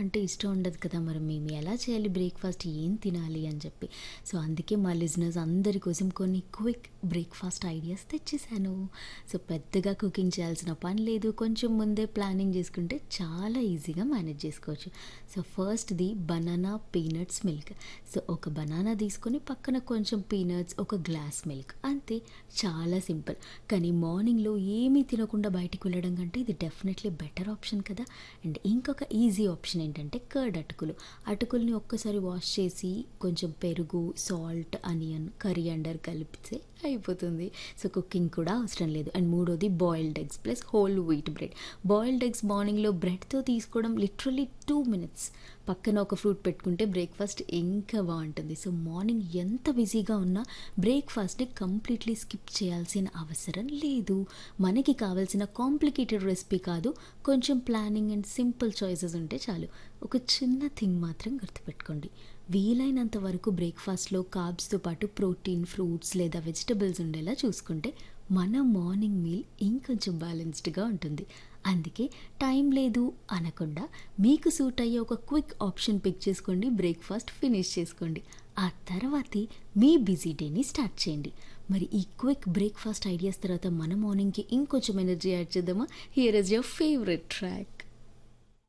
అంటే ఇష్టం ఉండదు కదా మరి మేము ఎలా చేయాలి బ్రేక్ఫాస్ట్ ఏం తినాలి అని చెప్పి సో అందుకే మా లిజినర్స్ అందరి కోసం కొన్ని క్విక్ బ్రేక్ఫాస్ట్ ఐడియాస్ తెచ్చేసాను సో పెద్దగా కుకింగ్ చేయాల్సిన పని లేదు కొంచెం ముందే ప్లానింగ్ చేసుకుంటే చాలా ఈజీగా మేనేజ్ చేసుకోవచ్చు సో ఫస్ట్ది బనానా పీనట్స్ మిల్క్ సో ఒక బనానా తీసుకొని పక్కన కొంచెం పీనట్స్ ఒక గ్లాస్ మిల్క్ అంతే చాలా సింపుల్ కానీ మార్నింగ్లో ఏమీ తినకుండా బయటికి వెళ్ళడం కంటే ఇది డెఫినెట్లీ బెటర్ ఆప్షన్ కదా అండ్ ఇంకొక ఈజీ ఆప్షన్ ఏంటంటే కర్డ్ అటుకులు అటుకుల్ని ఒక్కసారి వాష్ చేసి కొంచెం పెరుగు సాల్ట్ అనియన్ కరియాండర్ కలిపితే అయిపోతుంది సో కుకింగ్ కూడా అవసరం లేదు అండ్ మూడోది boiled eggs plus whole wheat bread boiled eggs మార్నింగ్లో బ్రెడ్తో తీసుకోవడం లిటరలీ టూ మినిట్స్ పక్కన ఒక ఫ్రూట్ పెట్టుకుంటే బ్రేక్ఫాస్ట్ ఇంకా బాగుంటుంది సో మార్నింగ్ ఎంత బిజీగా ఉన్నా బ్రేక్ఫాస్ట్ని కంప్లీట్లీ స్కిప్ చేయాల్సిన అవసరం లేదు మనకి కావాల్సిన కాంప్లికేటెడ్ రెసిపీ కాదు కొంచెం ప్లానింగ్ అండ్ సింపుల్ చాయిసెస్ ఉంటే చాలు ఒక చిన్న థింగ్ మాత్రం గుర్తుపెట్టుకోండి వీలైనంత వరకు బ్రేక్ఫాస్ట్లో కార్బ్స్తో పాటు ప్రోటీన్ ఫ్రూట్స్ లేదా వెజిటబుల్స్ ఉండేలా చూసుకుంటే మన మార్నింగ్ మీల్ ఇంకొంచెం బ్యాలెన్స్డ్గా ఉంటుంది అందుకే టైం లేదు అనకుండా మీకు సూట్ అయ్యే ఒక క్విక్ ఆప్షన్ పిక్ చేసుకోండి బ్రేక్ఫాస్ట్ ఫినిష్ చేసుకోండి ఆ తర్వాతే మీ బిజీ డేని స్టార్ట్ చేయండి మరి ఈ క్విక్ బ్రేక్ఫాస్ట్ ఐడియాస్ తర్వాత మన మార్నింగ్కి ఇంకొంచెం ఎనర్జీ యాడ్ చేద్దామా here is your favourite track